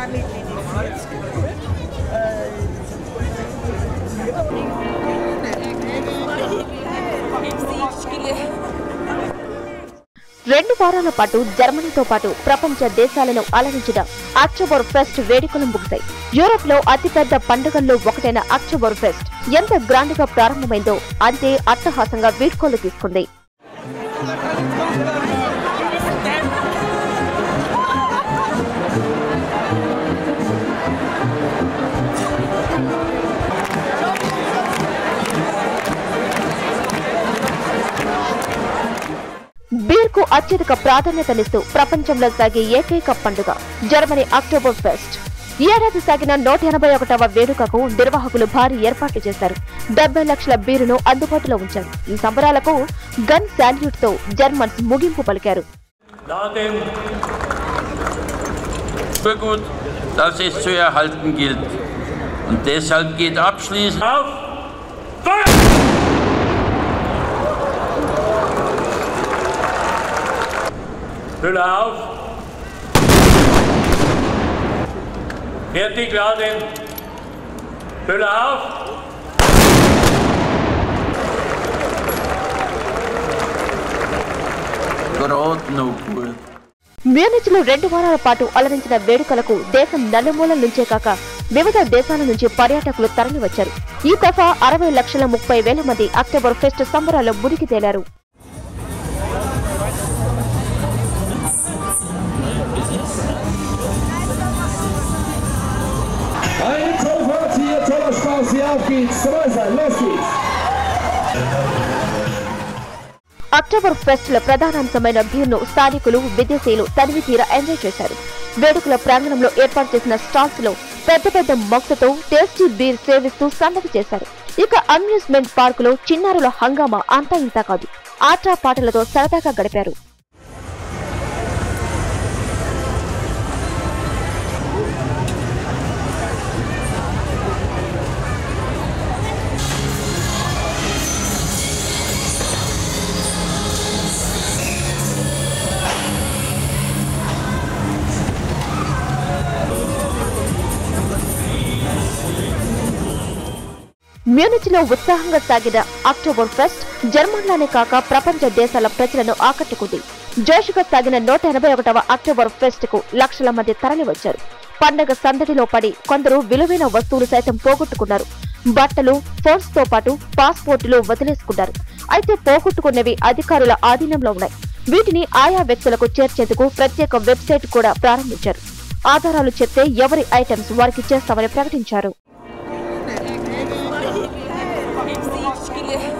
parler de l'énergie. రెండు వారాల పాటు జర్మనీతో పాటు ప్రపంచ దేశాలను అలరించిన అక్టోబర్ ఫెస్ట్ వేడుకలు ముగిశాయి యూరోప్ లో అతిపెద్ద పండుగల్లో ఒకటైన అక్టోబర్ ఫెస్ట్ ఎంత గ్రాండ్ గా ప్రారంభమైందో అంతే అట్టహాసంగా వీడ్కోలు తీసుకుంది బీర్ కు అత్యధిక ప్రాధాన్యతనిస్తూ ప్రపంచంలో సాగే ఏకైక పండుగ జర్మనీ అక్టోబర్ ఫెస్ట్ ఈ ఏడాది సాగిన నూట ఎనభై ఒకటవ వేడుకకు నిర్వాహకులు భారీ ఏర్పాట్లు చేశారు డెబ్బై లక్షల బీరును అందుబాటులో ఉంచారు ఈ సంబరాలకు గన్ శాల్యూట్ తో జర్మన్స్ ముగింపు పలికారు Da dem Kulturgut, das es zu erhalten gilt. Und deshalb geht abschließend auf. Feuer! Hülle auf. Fertig laden. Hülle auf. Gerade noch gut. Munich లో రెండు వారాల పాటు అలరించిన వేడుకలకు దేశం నలుమూలల నుంచే కాక వివిధ దేశాల నుంచి పర్యాటకులు తరలివచ్చారు ఈ దఫా అరవై లక్షల ముప్పై వేల మంది అక్టోబర్ ఫెస్ట్ సంబరాల్లో మునిగి తేలారు Eine Tollfahrt hier, toller Spaß, hier auf geht's. Dabei sein, los geht's. Oktoberfest లో ప్రధానాంశమైన బీర్ను స్థానికులు విదేశీయులు తనివి తీర ఎంజాయ్ చేశారు వేడుకల ప్రాంగణంలో ఏర్పాటు చేసిన స్టాల్స్ లో పెద్ద పెద్ద మొక్కతో టేస్టీ బీర్ సేవిస్తూ సందడి చేశారు ఇక అమ్యూజ్మెంట్ పార్క్ లో చిన్నారుల హంగామా అంతా ఇంతా కాదు ఆట పాటలతో సరదాగా గడిపారు మ్యూనిచ్ లో ఉత్సాహంగా సాగిన అక్టోబర్ ఫెస్ట్ జర్మన్లోనే కాక ప్రపంచ దేశాల ప్రజలను ఆకట్టుకుంది జోషుగా సాగిన నూట ఎనభై ఒకటవ అక్టోబర్ ఫెస్ట్ కు లక్షల మంది తరలివచ్చారు పండగ సందడిలో పడి కొందరు విలువైన వస్తువులు సైతం పోగొట్టుకున్నారు బట్టలు ఫోన్స్ తో పాటు పాస్పోర్టులు వదిలేసుకున్నారు అయితే పోగొట్టుకున్నవి అధికారుల ఆధీనంలో ఉన్నాయి వీటిని ఆయా వ్యక్తులకు చేర్చేందుకు ప్రత్యేక వెబ్సైట్ కూడా ప్రారంభించారు ఆధారాలు చెప్తే ఎవరి ఐటమ్స్ వారికి చేస్తామని ప్రకటించారు MC Spiele.